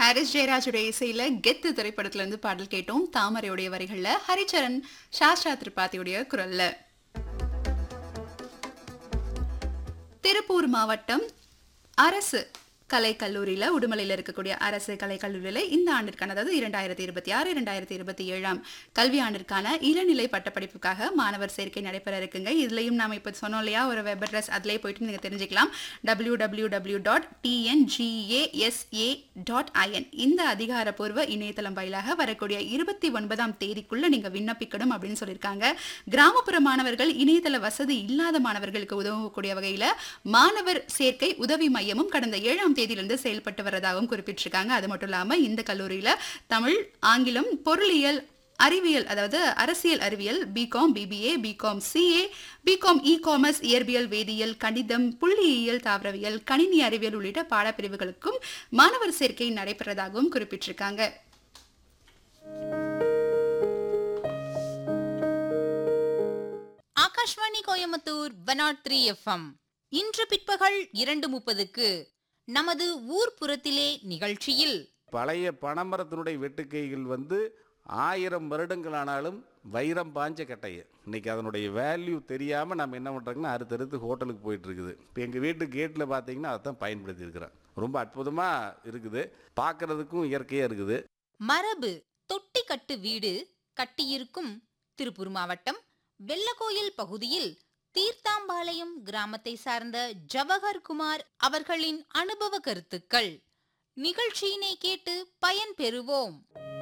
Harris ஜெயராஜுடைய இசையில கெத்து திரைப்படத்துல இருந்து பாடல் கேட்டோம் தாமரையுடைய வரிகள்ல ஹரிச்சரன் சாஸ்திரா திரிபாத்தியுடைய குரல்ல திருப்பூர் மாவட்டம் அரசு கலைக்கல்லூரியில உடுமலையில் இருக்கக்கூடிய அரசு கலைக்கல்லூரியில இந்த ஆண்டிற்கான அதாவது இரண்டாயிரத்தி இருபத்தி ஆறு இரண்டாயிரத்தி இருபத்தி ஏழாம் கல்வி ஆண்டிற்கான இளநிலை பட்டப்படிப்புக்காக மாணவர் சேர்க்கை நடைபெற இருக்குங்க இதுலயும் நாம இப்ப சொன்னோம் இல்லையா ஒரு வெப் அட்ரஸ் அதுலயே போயிட்டு நீங்க தெரிஞ்சுக்கலாம் W W W dot T N G A S A dot I N இந்த அதிகாரப்பூர்வ இணையதளம் வாயிலாக வரக்கூடிய இருபத்தி ஒன்பதாம் தேதிக்குள்ள நீங்க விண்ணப்பிக்கணும் அப்படின்னு சொல்லியிருக்காங்க கிராமப்புற மாணவர்கள் இணையதள வசதி இல்லாத மாணவர்களுக்கு உதவக்கூடிய வகையில மாணவர் சேர்க்கை உதவி மையமும் கடந்த ஏழாம் தேதியிலிருந்து செயல்பட்டு வரதாகவும் குறிப்பிட்டிருக்காங்க அது மட்டும் இல்லாம இந்த கல்லூரியில தமிழ் ஆங்கிலம் பொருளியல் அறிவியல் அதாவது அரசியல் அறிவியல் B Com B B A B Com C A B Com E commerce இயற்பியல் வேதியியல் கணிதம் புள்ளியியல் தாவரவியல் கணினி அறிவியல் உள்ளிட்ட பாடப்பிரிவுகளுக்கும் மாணவர் சேர்க்கை நடைபெறதாகவும் குறிப்பிட்டிருக்காங்க Akashvani Coimbatore one nought three F M இன்று பிற்பகல் இரண்டு முப்பதுக்கு நமது ஊர்ப்புறத்திலே நிகழ்ச்சியில் பழைய பனைமரத்தினுடைய வெட்டுக்கைகள் வந்து ஆயிரம் வருடங்கள் ஆனாலும் வைரம் பாஞ்ச கட்டையை இன்னைக்கு அதனுடைய வேல்யூ தெரியாமல் நம்ம என்ன பண்ணுறோங்கன்னா அடுத்தடுத்து ஹோட்டலுக்கு போயிட்டு இருக்குது இப்போ எங்கள் வீட்டு கேட்டில் பார்த்தீங்கன்னா அதை தான் பயன்படுத்தி இருக்கிறோம் ரொம்ப அற்புதமாக இருக்குது பார்க்கறதுக்கும் இயற்கையாக இருக்குது மரபு தொட்டி கட்டு வீடு கட்டியிருக்கும் திருப்பூர் மாவட்டம் வெள்ளக்கோயில் பகுதியில் தீர்த்தாம்பாளையம் கிராமத்தை சார்ந்த ஜவஹர் குமார் அவர்களின் அனுபவ கருத்துக்கள் நிகழ்ச்சியினை கேட்டு பயன் பெறுவோம்